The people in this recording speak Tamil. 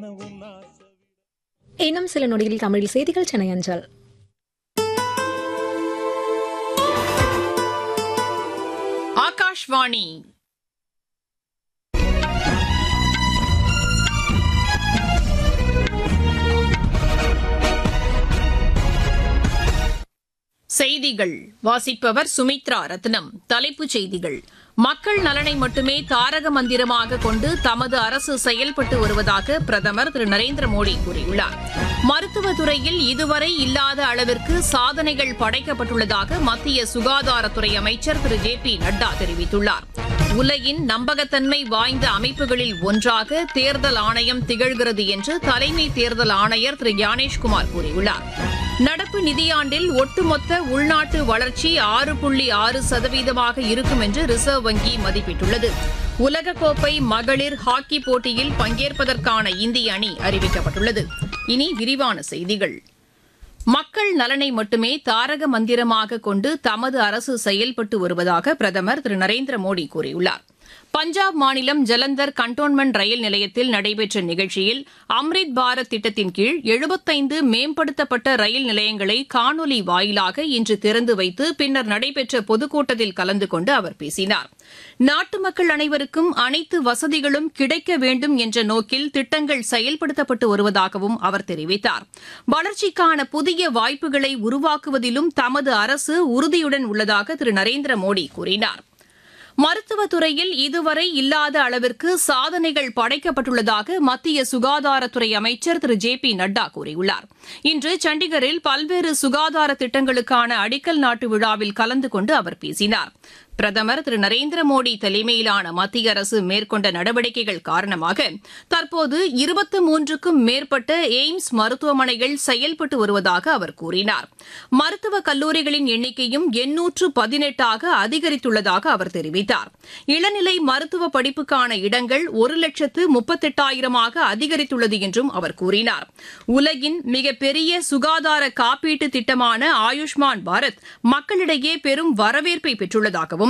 இன்னும் சில நொடியில் தமிழில் செய்திகள் சென்னை அஞ்சல் ஆகாஷ்வாணி செய்திகள் வாசிப்பவர் சுமித்ரா ரத்னம் தலைப்புச் செய்திகள் மக்கள் நலனை மட்டுமே தாரக மந்திரமாக கொண்டு தமது அரசு செயல்பட்டு வருவதாக பிரதமர் திரு நரேந்திர மோடி கூறியுள்ளார் மருத்துவத் துறையில் இதுவரை இல்லாத அளவிற்கு சாதனைகள் படைக்கப்பட்டுள்ளதாக மத்திய சுகாதாரத்துறை அமைச்சர் திரு ஜே பி நட்டா தெரிவித்துள்ளார் உலகின் நம்பகத்தன்மை வாய்ந்த அமைப்புகளில் ஒன்றாக தேர்தல் ஆணையம் திகழ்கிறது என்று தலைமை தேர்தல் ஆணையர் திரு ஞானேஷ்குமார் கூறியுள்ளார் நடப்பு நிதியாண்டில் ஒட்டுமொத்த உள்நாட்டு வளர்ச்சி ஆறு புள்ளி ஆறு சதவீதமாக இருக்கும் என்று ரிசர்வ் வங்கி மதிப்பிட்டுள்ளது உலகக்கோப்பை மகளிர் ஹாக்கி போட்டியில் பங்கேற்பதற்கான இந்திய அணி அறிவிக்கப்பட்டுள்ளது இனி விரிவான செய்திகள் மக்கள் நலனை மட்டுமே தாரக மந்திரமாக கொண்டு தமது அரசு செயல்பட்டு வருவதாக பிரதமர் திரு நரேந்திர மோடி கூறியுள்ளார் பஞ்சாப் மாநிலம் ஜலந்தர் கண்டோன்மெண்ட் ரயில் நிலையத்தில் நடைபெற்ற நிகழ்ச்சியில் அம்ரித் பாரத் திட்டத்தின் கீழ் எழுபத்தைந்து மேம்படுத்தப்பட்ட ரயில் நிலையங்களை காணொலி வாயிலாக இன்று திறந்து வைத்து பின்னர் நடைபெற்ற பொதுக்கூட்டத்தில் கலந்து கொண்டு அவர் பேசினார் நாட்டு மக்கள் அனைவருக்கும் அனைத்து வசதிகளும் கிடைக்க வேண்டும் என்ற நோக்கில் திட்டங்கள் செயல்படுத்தப்பட்டு வருவதாகவும் அவர் தெரிவித்தார் வளர்ச்சிக்கான புதிய வாய்ப்புகளை உருவாக்குவதிலும் தமது அரசு உறுதியுடன் உள்ளதாக திரு நரேந்திர மோடி கூறினார் மருத்துவத் துறையில் இதுவரை இல்லாத அளவிற்கு சாதனைகள் படைக்கப்பட்டுள்ளதாக மத்திய சுகாதாரத்துறை அமைச்சர் திரு ஜே பி நட்டா கூறியுள்ளார் இன்று சண்டிகரில் பல்வேறு சுகாதார திட்டங்களுக்கான அடிக்கல் நாட்டு விழாவில் கலந்து கொண்டு அவர் பேசினார் பிரதமர் திரு நரேந்திர மோடி தலைமையிலான மத்திய அரசு மேற்கொண்ட நடவடிக்கைகள் காரணமாக தற்போது இருபத்து மூன்றுக்கும் மேற்பட்ட எய்ம்ஸ் மருத்துவமனைகள் செயல்பட்டு வருவதாக அவர் கூறினார் மருத்துவக் கல்லூரிகளின் எண்ணிக்கையும் எண்ணூற்று பதினெட்டாக அதிகரித்துள்ளதாக அவர் தெரிவித்தார் இளநிலை மருத்துவ படிப்புக்கான இடங்கள் ஒரு லட்சத்து முப்பத்தெட்டாயிரமாக அதிகரித்துள்ளது என்றும் அவர் கூறினார் உலகின் மிகப்பெரிய சுகாதார காப்பீட்டு திட்டமான ஆயுஷ்மான் பாரத் மக்களிடையே பெரும் வரவேற்பை பெற்றுள்ளதாகவும்